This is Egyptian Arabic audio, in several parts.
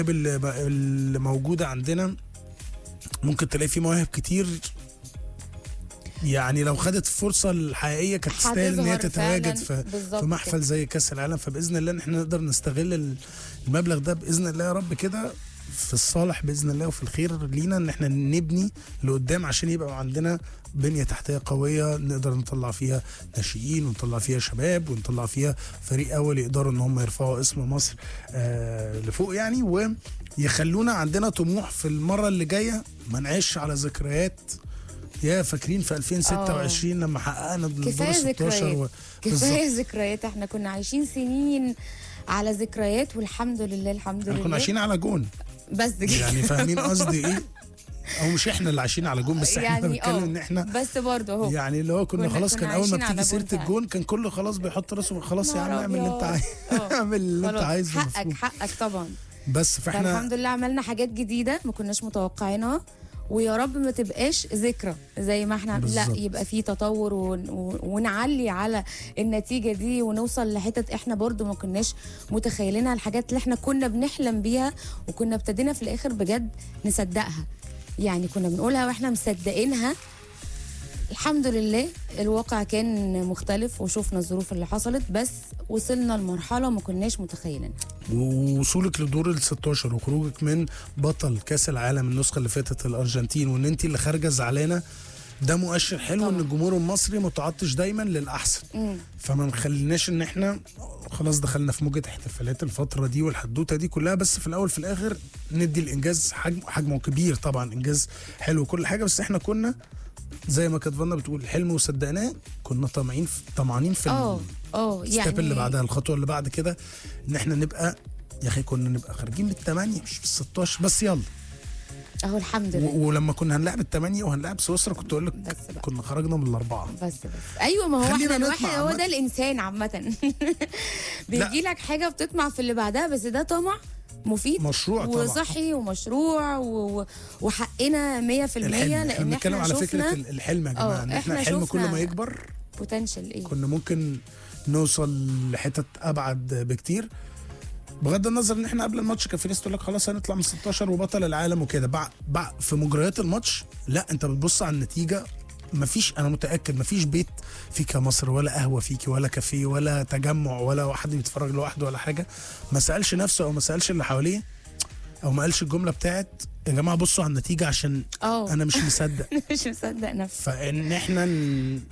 اللي اللي موجوده عندنا ممكن تلاقي في مواهب كتير يعني لو خدت الفرصه الحقيقيه كانت تستاهل ان هي هتظهر تتواجد فعلاً. في بالظبط في محفل كده. زي كاس العالم فباذن الله ان احنا نقدر نستغل ال- المبلغ ده باذن الله يا رب كده في الصالح باذن الله وفي الخير لينا ان احنا نبني لقدام عشان يبقى عندنا بنيه تحتيه قويه نقدر نطلع فيها ناشئين ونطلع فيها شباب ونطلع فيها فريق اول يقدروا ان هم يرفعوا اسم مصر آه لفوق يعني ويخلونا عندنا طموح في المره اللي جايه ما نعيش على ذكريات يا فاكرين في 2026 لما حققنا الدور كفايه 16 و... بالظبط. كفايه ذكريات احنا كنا عايشين سنين على ذكريات والحمد لله الحمد احنا لله كنا عايشين على جون بس كده يعني فاهمين قصدي ايه او مش احنا اللي عايشين على جون بس احنا يعني بنتكلم اه ان احنا بس برضه اهو يعني اللي هو كنا كنا- خلاص كنا كان اول ما عايشين بتيجي على جون سيره فعلا. الجون كان كله خلاص بيحط راسه خلاص يا عم نهار اعمل اللي انت أبيض. عايزه اه. اعمل اللي انت خلاص، عايزه حقك المفروض. حقك طبعا بس فاحنا فالحمد لله عملنا حاجات جديده ما كناش متوقعينها ويا رب ما تبقاش ذكرى زي ما احنا لا بالظبط. يبقى في تطور ون... ون- ونعلي على النتيجه دي ونوصل لحتت احنا برضو ما كناش متخيلينها الحاجات اللي احنا كنا بنحلم بيها وكنا ابتدينا في الاخر بجد نصدقها يعني كنا بنقولها واحنا مصدقينها الحمد لله الواقع كان مختلف وشوفنا الظروف اللي حصلت بس وصلنا لمرحله ما كناش متخيلينها ووصولك لدور ال 16 وخروجك من بطل كاس العالم النسخه اللي فاتت الارجنتين وان انت اللي خارجه زعلانه ده مؤشر حلو طبعا. ان الجمهور المصري متعطش دايما للاحسن مم. فما نخليناش ان احنا خلاص دخلنا في موجه احتفالات الفتره دي والحدوته دي كلها بس في الاول في الاخر ندي الانجاز حجم حجمه كبير طبعا انجاز حلو وكل حاجه بس احنا كنا زي ما كانت فانا بتقول حلم وصدقناه كنا طمعين في طمعانين في اه اه الستيب يعني اللي بعدها الخطوه اللي بعد كده ان احنا نبقى يا اخي كنا نبقى خارجين بالثمانيه مش بال 16 بس يلا اهو الحمد لله و- ولما كنا هنلعب الثمانيه وهنلعب سويسرا كنت اقول لك بس بقى. كنا خرجنا من الاربعه بس بس ايوه ما هو خلينا احنا نطمع الواحد هو عامة. ده الانسان عامه بيجي لك حاجه بتطمع في اللي بعدها بس ده طمع مفيد مشروع طبعا وصحي ومشروع و... وحقنا 100% الحلم لان احنا بنتكلم احنا على فكره شفنا ال- الحلم يا جماعه اه، ان احنا احنا الحلم كل شفنا- ما يكبر بوتنشال ايه كنا ممكن نوصل لحتت ابعد بكتير بغض النظر ان احنا قبل الماتش كان في ناس تقول لك خلاص هنطلع من 16 وبطل العالم وكده بعد بعد في مجريات الماتش لا انت بتبص على النتيجه مفيش انا متاكد مفيش بيت فيك يا مصر ولا قهوه فيكي ولا كافيه ولا تجمع ولا حد بيتفرج لوحده ولا حاجه ما سالش نفسه او ما سالش اللي حواليه او ما قالش الجمله بتاعت يا جماعه بصوا على النتيجه عشان اه انا مش مصدق مش مصدق نفسي فان احنا ن...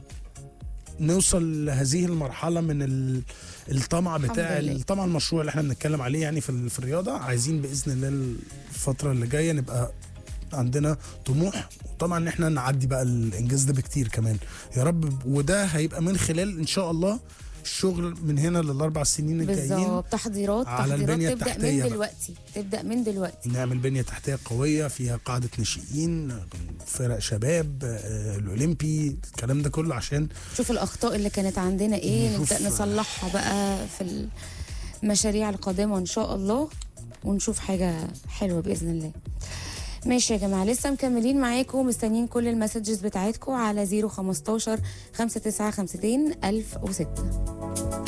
نوصل لهذه المرحله من ال... الطمع بتاع الحمد لله. الطمع المشروع اللي احنا بنتكلم عليه يعني في, ال... في الرياضه عايزين باذن الله الفتره اللي جايه نبقى عندنا طموح وطبعا ان احنا نعدي بقى الانجاز ده بكتير كمان يا رب وده هيبقى من خلال ان شاء الله الشغل من هنا للاربع سنين الجايين بالظبط تحضيرات على تحضيرات البنية تبدا التحتية من بقى. دلوقتي تبدا من دلوقتي نعمل بنيه تحتيه قويه فيها قاعده ناشئين فرق شباب آه، الاولمبي الكلام ده كله عشان شوف الاخطاء اللي كانت عندنا ايه نشوف- نبدا نصلحها بقى في المشاريع القادمه ان شاء الله ونشوف حاجه حلوه باذن الله ماشي يا جماعه لسه مكملين معاكم مستنيين كل المسجز بتاعتكم على 015 5952 1006